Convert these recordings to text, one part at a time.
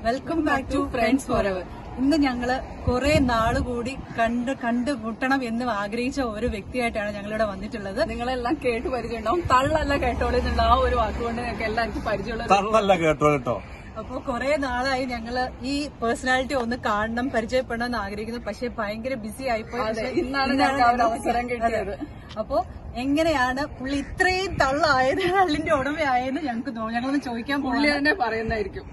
Welcome back to friends forever ഇന്ന് ഞങ്ങള് കുറെ നാള് കൂടി കണ്ട് കണ്ടുമുട്ടണം എന്ന് ആഗ്രഹിച്ച ഒരു വ്യക്തിയായിട്ടാണ് ഞങ്ങളിവിടെ വന്നിട്ടുള്ളത് നിങ്ങളെല്ലാം കേട്ട് പരിചയമുണ്ടാവും തള്ളല്ല കേട്ടോളൂ എന്നുള്ള ആ ഒരു വാക്കുകൊണ്ട് ഞങ്ങൾക്ക് എല്ലാവർക്കും പരിചയമുള്ള തള്ളല്ല കേട്ടോ കേട്ടോ അപ്പോ കുറെ നാളായി ഞങ്ങള് ഈ പേഴ്സണാലിറ്റി ഒന്ന് കാണണം പരിചയപ്പെടണം എന്ന് ആഗ്രഹിക്കുന്നു പക്ഷെ ഭയങ്കര ബിസി ആയിപ്പോയി അതെ, പക്ഷേ ഇന്നാണ് ഞങ്ങൾക്ക് ആ ഒരു അവസരം കിട്ടിയത്. അതെ. അപ്പോ എങ്ങനെയാണ് പുള്ളി ഇത്രയും തള്ളായത് തള്ളിന്റെ ഉടമയായെന്ന് ഞങ്ങൾക്ക് തോ- ഞങ്ങളൊന്ന് ചോദിക്കാൻ പുള്ളി പുള്ളി തന്നെ പറയുന്നതായിരിക്കും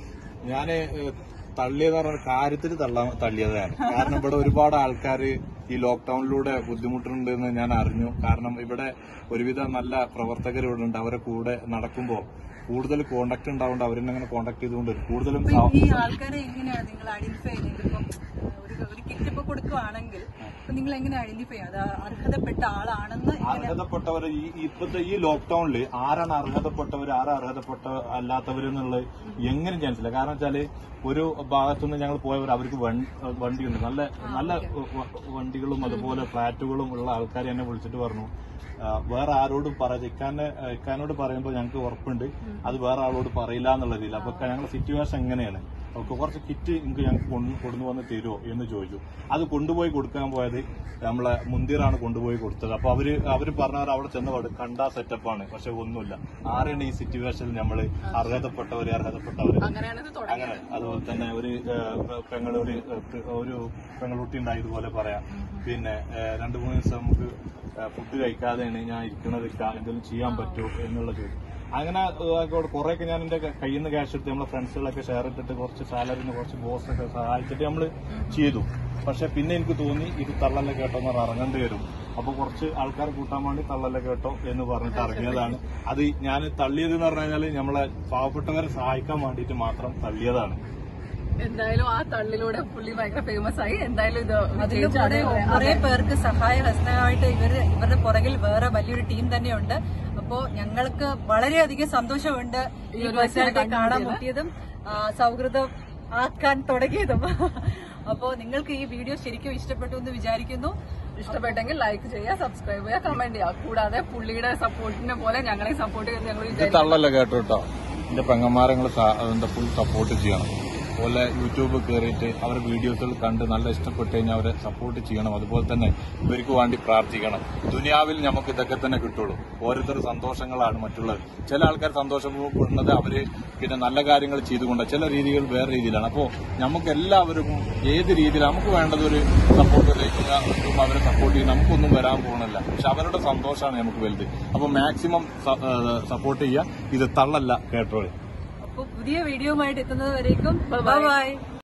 ഞാന് ഏഹ്, തള്ളിയെന്ന് പറഞ്ഞ കാര്യത്തിൽ തള്ളാൻ തള്ളിയതാണ് കാരണം ഇവിടെ ഒരുപാട് ആൾക്കാർ ഈ ലോക്ക്ഡൌണിലൂടെ ബുദ്ധിമുട്ടുണ്ട് എന്ന് ഞാൻ അറിഞ്ഞു കാരണം ഇവിടെ ഒരുവിധം നല്ല പ്രവർത്തകർ ഇവിടെ ഉണ്ട് അവരെ കൂടെ നടക്കുമ്പോൾ കൂടുതൽ കോണ്ടാക്ട് ഉണ്ടാവുകൊണ്ട് അവരെന്നെ അങ്ങനെ കോണ്ടാക്ട് ചെയ്തുകൊണ്ട് വരും. കൂടുതലും സൗ- ഈ ആൾക്കാരെ എങ്ങനെയാണ് നിങ്ങൾ ഐഡന്റിഫൈ ചെയ്യുന്നത് ഇപ്പം ഒരു ഒരു കിറ്റ് ഇപ്പൊ കൊടുക്കുവാണെങ്കിൽ അപ്പൊ നിങ്ങൾ എങ്ങനെ ഐഡന്റിഫൈ അത് അർഹതപ്പെട്ട ആളാണെന്ന് എങ്ങനെ അർഹതപ്പെട്ടവർ ഈ ഇപ്പോഴത്തെ ഈ ലോക്ക്ഡൌണിൽ ആരാണ് അർഹതപ്പെട്ടവർ ആരാ അർഹതപ്പെട്ട അല്ലാത്തവരെന്നുള്ളത് എങ്ങനെ ചാൻസില്ല കാരണം വെച്ചാല് ഒരു ഭാഗത്തുനിന്ന് ഞങ്ങൾ പോയവർ അവർക്ക് വൺ- വണ്ടിയുണ്ട് നല്ല നല്ല വ- വണ്ടികളും അതുപോലെ ഫ്ലാറ്റുകളും ഉള്ള ആൾക്കാർ എന്നെ വിളിച്ചിട്ട് പറഞ്ഞു ആ, വേറെ ആരോടും പറയാ ഇക്കാനെ ഇക്കാനോട് പറയുമ്പോൾ ഞങ്ങൾക്ക് ഉറപ്പുണ്ട് അത് വേറെ ആളോട് പറയില്ല എന്നുള്ള രീതിയിൽ അപ്പൊ ഞങ്ങളുടെ സിറ്റുവേഷൻ എങ്ങനെയാണ് അവർക്ക് കുറച്ച് കിറ്റ് നിങ്ങൾക്ക് ഞങ്ങൾക്ക് കൊണ്ടു വന്ന് തരുമോ എന്ന് ചോദിച്ചു അത് കൊണ്ടുപോയി കൊടുക്കാൻ പോയത് നമ്മളെ മുന്തിറാണ് കൊണ്ടുപോയി കൊടുത്തത് അപ്പൊ അവര് അവര് പറഞ്ഞവർ അവിടെ ചെന്നപാട് കണ്ടാ സെറ്റപ്പാണ് പക്ഷെ ഒന്നുമില്ല ആരാണ് ഈ സിറ്റുവേഷനിൽ നമ്മൾ അർഹതപ്പെട്ടവര് അർഹതപ്പെട്ടവര് അങ്ങനെയാണ് ഇത് തുടങ്ങി അങ്ങനെ അതുപോലെ തന്നെ ഒരു ഏഹ്, പെങ്ങള് ഒരു ഏഹ്, ഒരു പെങ്ങളുട്ടി ഉണ്ടായി ഇതുപോലെ പറയാം പിന്നെ ഏഹ്, രണ്ടു മൂന്ന് ദിവസം നമുക്ക് ഫുഡ് കഴിക്കാതെയാണ് ഞാൻ ഇരിക്കുന്നത് എന്തെങ്കിലും ചെയ്യാൻ പറ്റുമോ എന്നുള്ള ചോദ്യം അങ്ങനെ കുറെ ഒക്കെ ഞാൻ എന്റെ കയ്യിൽ നിന്ന് ക്യാഷ് എടുത്ത് നമ്മളെ ഫ്രണ്ട്സുകളൊക്കെ ഷെയർ ഇട്ടിട്ട് കുറച്ച് സാലറിന്ന് കുറച്ച് ബോസ് ഒക്കെ സഹായിച്ചിട്ട് നമ്മൾ ചെയ്തു പക്ഷെ പിന്നെ എനിക്ക് തോന്നി ഇത് തള്ളല്ല കേട്ടോ എന്ന് പറഞ്ഞ് ഇറങ്ങേണ്ടി വരും അപ്പൊ കുറച്ച് ആൾക്കാർ കൂട്ടാൻ വേണ്ടി തള്ളല്ല കേട്ടോ എന്ന് പറഞ്ഞിട്ട് ഇറങ്ങിയതാണ് അത് ഞാൻ തള്ളിയത് എന്ന് പറഞ്ഞു കഴിഞ്ഞാൽ നമ്മളെ പാവപ്പെട്ടവരെ സഹായിക്കാൻ വേണ്ടിയിട്ട് മാത്രം തള്ളിയതാണ് എന്തായാലും ആ തള്ളിലൂടെ പുള്ളി ഭയങ്കര ഫേമസ് ആയി എന്തായാലും ഇത് അതിന്റെ വിജയിച്ചു. കൂടെ അതെ, കുറെ പേർക്ക് സഹായ ഹസ്തമായിട്ട് ഇവര് ഇവരുടെ പുറകിൽ വേറെ വലിയൊരു ടീം തന്നെയുണ്ട് അപ്പോ ഞങ്ങൾക്ക് വളരെയധികം സന്തോഷമുണ്ട് ഈ ഒരു പേഴ്സണാലിറ്റി വ്യക്തിയെ കാണാൻ മുട്ടിയതും ആ, സൗഹൃദം ആക്കാൻ തുടങ്ങിയതും അപ്പോ നിങ്ങൾക്ക് ഈ വീഡിയോ ശരിക്കും ഇഷ്ടപ്പെട്ടു എന്ന് വിചാരിക്കുന്നു ഇഷ്ടപ്പെട്ടെങ്കിൽ ലൈക്ക് ചെയ്യുക സബ്സ്ക്രൈബ് ചെയ്യുക കമന്റ് ചെയ്യുക കൂടാതെ പുള്ളിയുടെ സപ്പോർട്ടിനെ പോലെ ഞങ്ങളെ സപ്പോർട്ട് ചെയ്ത് ഞങ്ങൾ ഇത് വിചാരിക്കും തള്ളല്ല കേട്ടോ കേട്ടോ എന്റെ പെങ്ങന്മാരെ നിങ്ങൾ അതിന്റെ ഫുൾ സപ്പോർട്ട് ചെയ്യണം അതുപോലെ യൂട്യൂബ് കയറിയിട്ട് അവരുടെ വീഡിയോസുകൾ കണ്ട് നല്ല ഇഷ്ടപ്പെട്ട് കഴിഞ്ഞാൽ അവരെ സപ്പോർട്ട് ചെയ്യണം അതുപോലെ തന്നെ ഇവർക്ക് വേണ്ടി പ്രാർത്ഥിക്കണം ദുനിയാവിൽ നമുക്ക് ഇതൊക്കെ തന്നെ കിട്ടുള്ളൂ ഓരോരുത്തർ സന്തോഷങ്ങളാണ് മറ്റുള്ളത് ചില ആൾക്കാർ സന്തോഷപ്പെടുന്നത് അവര് പിന്നെ നല്ല കാര്യങ്ങൾ ചെയ്തുകൊണ്ട് ചില രീതികൾ വേറെ രീതിയിലാണ് അപ്പോൾ നമുക്ക് എല്ലാവർക്കും ഏത് രീതിയിൽ നമുക്ക് വേണ്ടത് ഒരു സപ്പോർട്ട് ലഭിക്കുക അവരെ സപ്പോർട്ട് ചെയ്യും നമുക്കൊന്നും വരാൻ പോകണില്ല പക്ഷെ അവരുടെ സന്തോഷമാണ് നമുക്ക് വലുത് അപ്പോൾ മാക്സിമം സപ്പോർട്ട് ചെയ്യുക ഇത് തള്ളല്ല കേട്ടോളി അപ്പൊ പുതിയ വീഡിയോയുമായിട്ട് എത്തുന്നത് വരേക്കും ബൈ